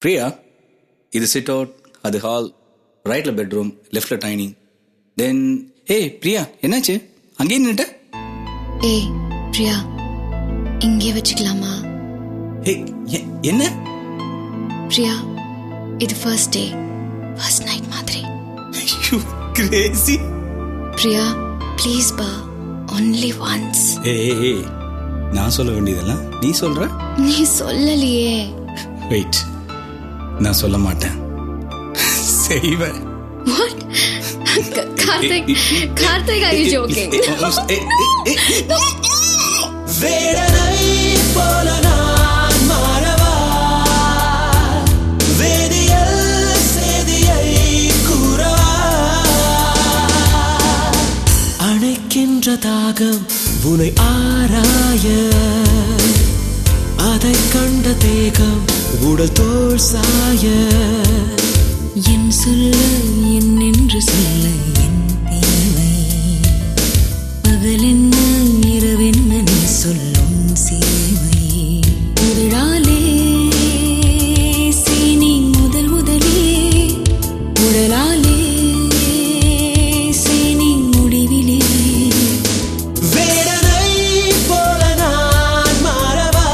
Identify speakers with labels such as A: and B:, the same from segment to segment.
A: பிரியா இது sit out அது hall ரைட்ல பெட்ரூம் லெஃப்ட்ல டைனிங் தென் ஏய் பிரியா என்னாச்சு அங்கேயே நின்னுட்ட
B: ஏய் பிரியா இங்கே வச்சுக்கலாமா
A: ஏய் எ- என்ன
B: பிரியா இது ஃபர்ஸ்ட் டே ஃபர்ஸ்ட் நைட் மாதிரி
A: கிரேசி
B: பிரியா ப்ளீஸ் பா ஒன்லி ஒன்ஸ்
A: ஏய் ஏய், ஏய் நான் சொல்ல வேண்டியதெல்லாம் நீ சொல்ற
B: நீ சொல்லலையே
A: வெயிட் நான் சொல்ல மாட்டேன் செய்வேன்
B: what Karthik Karthik I joking
C: வேடனை போல நான் மாறவா வேதியல் செய்தியை கூறவா அணைக்கின்ற தாகம் உனை ஆராய அதை கண்ட தேகம் உடல் தோல் சாய
D: என் சொல்ல என் என்று சொல்ல என் தேவை பகலென்ன இரவென்ன நீ சொல்லும் சேவை முதலாலே சீனி முதல் முதலே உடலாலே சீனி முடிவிலே
C: வேடனை போல நான் மாறவா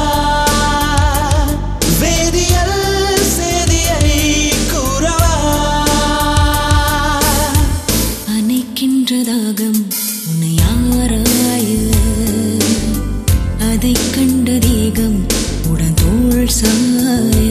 C: வேதியல் செய்தியை கூறவா
D: அணைக்கின்ற தாகம் உன்னை ஆராய அதை கண்ட தேகம் உடன் தோள் சாய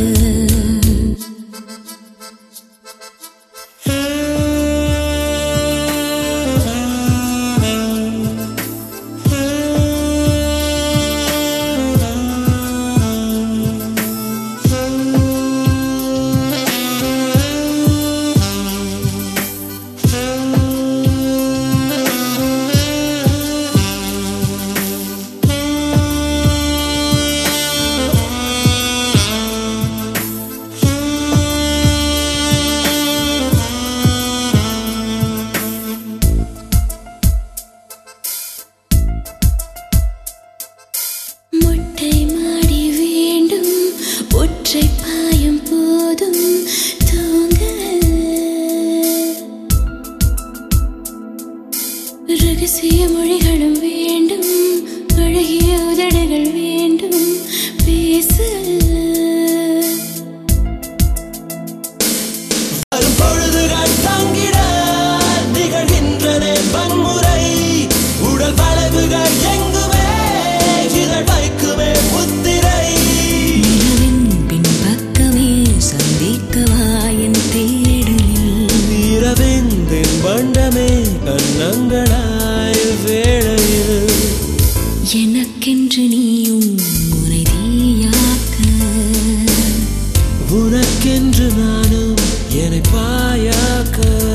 B: முட்டை மாடி வேண்டும் ஒற்றை பாயும் போதும் தூங்க ரகசிய மொழிகளும் வேண்டும் அழகிய உதடுகள் வேண்டும் பேச
C: வரும் பொழுதுகள் தங்கிட நிகழ்கின்றனே வன்முறை உடல் வளைவுகள் எங்குமே இதழ் வைக்குமே முத்திரை
D: நிலவின் பின்பக்கமே சந்திக்கவா என் தேடலில்
C: இரவிந்தின் வண்டமே கண்ணங்களாய் வேளையில்
D: எனக்கென்று நீயும் முனை தீயாக்க
C: உனக்கென்று நானும் என்னை பாயாக்க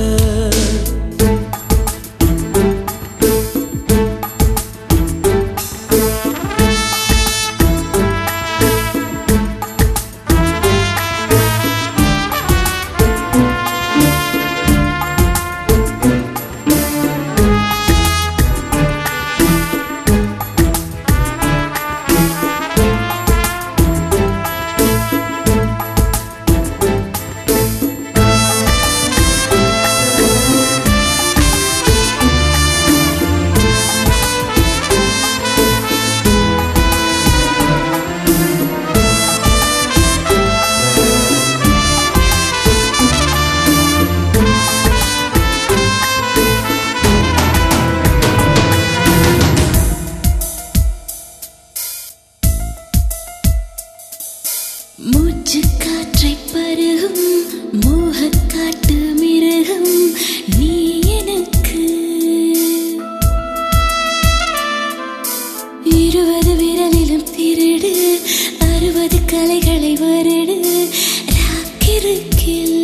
B: மூச்சு காற்றை பருகும் மோகக்காட்டு மிருகம் நீ எனக்கு இருபது விரலிலும் திருடு அறுபது கலைகளை வருடு ராக்கிருக்கில்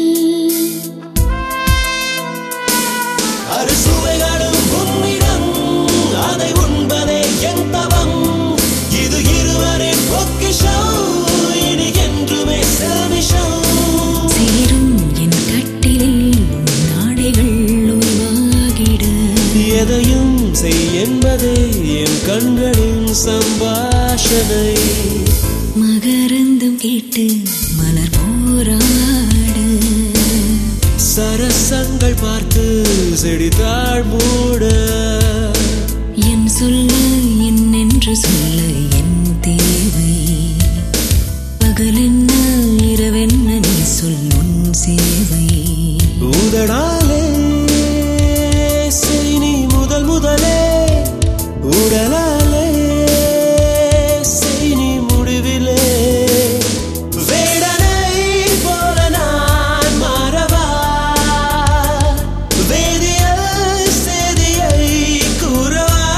C: அறுசுவைகளும் உன்னிடம் அதை உண்பதே என் தவம் இது இருவரின் பொக்கிஷம் இனி என்றுமே செல்விஷம்
D: சேரும் என் கட்டிலில் உன் நாடைகள் உருவாகிட
C: எதையும் செய் என்பதே என் கண்களின் சம்பாஷணை
D: மகரந்தம் கேட்டு மலர் போரா
C: செடித்தாள் மூட
D: என் சொல்ல என்னென்று சொல்ல என் தேவை பகலென்ன இரவென்ன நீ சொல் உன் சேவை
C: உதடாலே செய் நீ முதல் முதலே உடலாலே செய் நீ முடிவிலே வேடனை போல நான் மாறவா வேதியல் செய்தியை கூறவா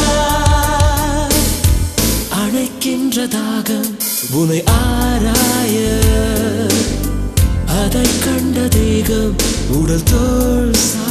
C: அணைக்கின்ற தாகம் உனை ஆராய அதை கண்ட தேகம் உடல் தோல் சாய